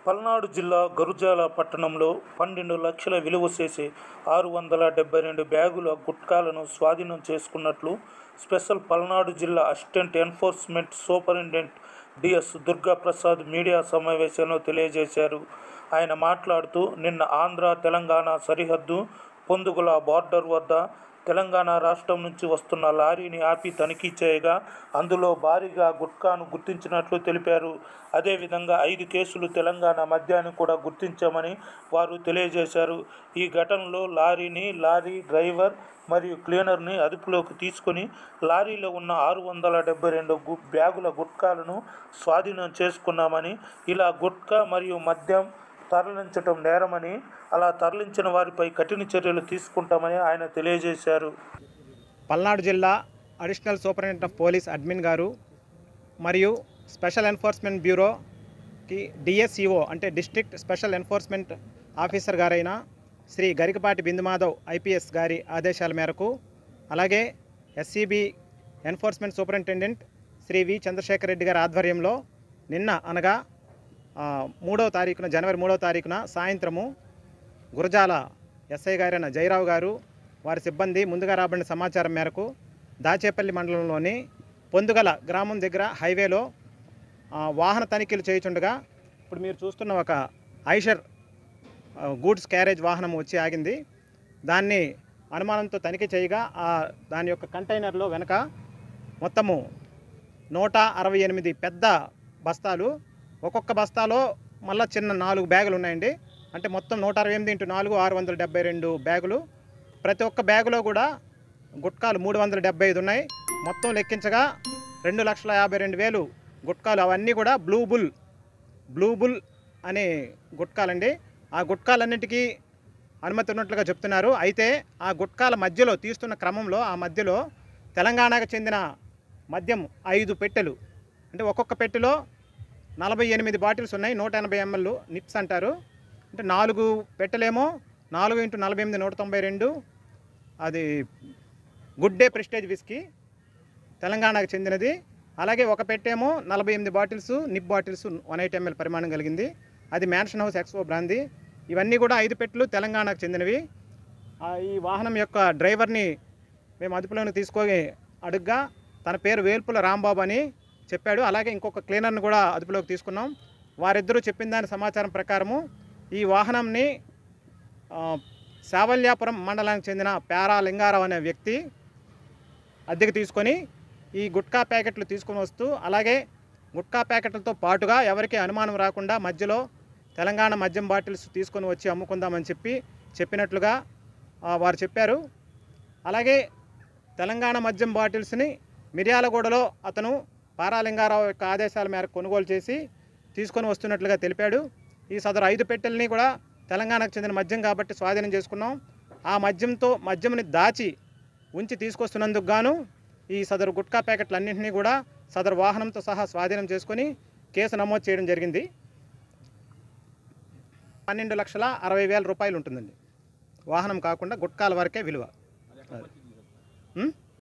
పల్నాడు జిల్లా గరుజాల పట్టణంలో పన్నెండు లక్షల విలువ చేసే ఆరు వందల డెబ్బై రెండు బ్యాగుల గుట్కాలను స్వాధీనం చేసుకున్నట్లు స్పెషల్ పల్నాడు జిల్లా assistant enforcement superintendent DS Durgaprasad media సమావేశంలో తెలియజేశారు ఆయన మాట్లాడుతూ నిన్న ఆంధ్ర తెలంగాణ సరిహద్దు పొందుగుల బార్డర్ వద్ద తెలంగాణ రాష్ట్రం నుంచి వస్తున్న లారీని ఆపి తనిఖీ చేయగా అందులో భారీగా గుట్కాను గుర్తించినట్లు తెలిపారు అదేవిధంగా ఐదు కేసులు తెలంగాణ మద్యాన్ని కూడా గుర్తించామని వారు తెలియజేశారు ఈ ఘటనలో లారీని లారీ డ్రైవర్ మరియు క్లీనర్ని అదుపులోకి తీసుకొని లారీలో ఉన్న ఆరు వందల డెబ్బై రెండు గు బ్యాగుల గుట్కాలను స్వాధీనం చేసుకున్నామని ఇలా గుట్కా మరియు మద్యం తరలించటం నేరమని అలా తరలించిన వారిపై కఠిన చర్యలు తీసుకుంటామని ఆయన తెలియజేశారు పల్నాడు జిల్లా additional superintendent of police admin గారు మరియు స్పెషల్ ఎన్ఫోర్స్మెంట్ బ్యూరోకి డిఎస్ఈఓ అంటే డిస్ట్రిక్ట్ స్పెషల్ ఎన్ఫోర్స్మెంట్ ఆఫీసర్ గారైన శ్రీ గరికపాటి బిందుమాధవ్ ఐపీఎస్ గారి ఆదేశాల మేరకు అలాగే SCB enforcement superintendent Shri V Chandrashekar Reddy గారి ఆధ్వర్యంలో నిన్న అనగా ఆ, మూడవ తారీఖున జనవరి మూడవ తారీఖున సాయంత్రము గురజాల ఎస్ఐ గారైన జయరావు గారు వారి సిబ్బంది ముందుగా రాబడిన సమాచారం మేరకు దాచేపల్లి మండలంలోని పొందుగల గ్రామం దగ్గర హైవేలో ఆ, వాహన తనిఖీలు చేయుచుండగా ఇప్పుడు మీరు చూస్తున్న ఒక ఐషర్ ఆ, గూడ్స్ క్యారేజ్ వాహనం వచ్చి ఆగింది దాన్ని అనుమానంతో తనిఖీ చేయగా ఆ దాని యొక్క కంటైనర్లో వెనక మొత్తము నూట అరవై ఎనిమిది పెద్ద బస్తాలు ఒక్కొక్క బస్తాలో మళ్ళీ చిన్న నాలుగు బ్యాగులు ఉన్నాయండి అంటే మొత్తం నూట అరవై ఎనిమిది ఇంటూ నాలుగు ఆరు వందల డెబ్బై రెండు బ్యాగులు ప్రతి ఒక్క బ్యాగులో కూడా గుట్కాలు మూడు వందల డెబ్బై ఐదు ఉన్నాయి మొత్తం లెక్కించగా రెండు లక్షల యాభై రెండు వేలు గుట్కాలు అవన్నీ కూడా బ్లూ బుల్ బ్లూ బుల్ అనే గుట్కాలండి ఆ గుట్కాలన్నిటికీ అనుమతి ఉన్నట్లుగా చెప్తున్నారు అయితే ఆ గుట్కాల మధ్యలో తీస్తున్న క్రమంలో ఆ మధ్యలో తెలంగాణకు చెందిన మద్యం ఐదు పెట్టెలు అంటే ఒక్కొక్క పెట్టెలో నలభై ఎనిమిది బాటిల్స్ ఉన్నాయి నూట ఎనభై ఎంఎల్ నిప్స్ అంటారు అంటే నాలుగు పెట్టెలేమో నాలుగు ఇంటూ నలభై ఎనిమిది నూట తొంభై రెండు అది గుడ్ డే ప్రెస్టేజ్ విస్కీ తెలంగాణకు చెందినది అలాగే ఒక పెట్టేమో నలభై ఎనిమిది bottles nip bottles one eight ML పరిమాణం కలిగింది అది మ్యాన్షన్ హౌస్ ఎక్స్పో బ్రాంది ఇవన్నీ కూడా ఐదు పెట్టెలు తెలంగాణకు చెందినవి ఆ, ఈ వాహనం యొక్క డ్రైవర్ని మేము అదుపులోకి తీసుకొని అడుగ్గా తన పేరు వేల్పుల రాంబాబు అని చెప్పాడు అలాగే ఇంకొక క్లీనర్ని కూడా అదుపులోకి తీసుకున్నాం వారిద్దరూ చెప్పిన దాని సమాచారం ప్రకారము ఈ వాహనంని ఆ, శావల్యాపురం మండలానికి చెందిన పేరా లింగారావు అనే వ్యక్తి అద్దెకు తీసుకొని ఈ గుట్కా ప్యాకెట్లు తీసుకొని వస్తూ అలాగే గుట్కా ప్యాకెట్లతో పాటుగా ఎవరికి అనుమానం రాకుండా మధ్యలో తెలంగాణ మద్యం బాటిల్స్ తీసుకొని వచ్చి అమ్ముకుందామని చెప్పి చెప్పినట్లుగా ఆ, వారు చెప్పారు అలాగే తెలంగాణ మద్యం బాటిల్స్ని మిర్యాలగూడలో అతను పారాలింగారావు యొక్క ఆదేశాల మేరకు కొనుగోలు చేసి తీసుకొని వస్తున్నట్లుగా తెలిపాడు ఈ సదరు ఐదు పెట్టెల్ని కూడా తెలంగాణకు చెందిన మద్యం కాబట్టి స్వాధీనం చేసుకున్నాం ఆ మద్యంతో మద్యంని దాచి ఉంచి తీసుకొస్తున్నందుకు గాను ఈ సదరు గుట్కా ప్యాకెట్లన్నింటినీ కూడా సదరు వాహనంతో సహా స్వాధీనం చేసుకొని కేసు నమోదు చేయడం జరిగింది పన్నెండు లక్షల అరవై వేల రూపాయలు ఉంటుందండి వాహనం కాకుండా గుట్కాల వరకే విలువ ఉం?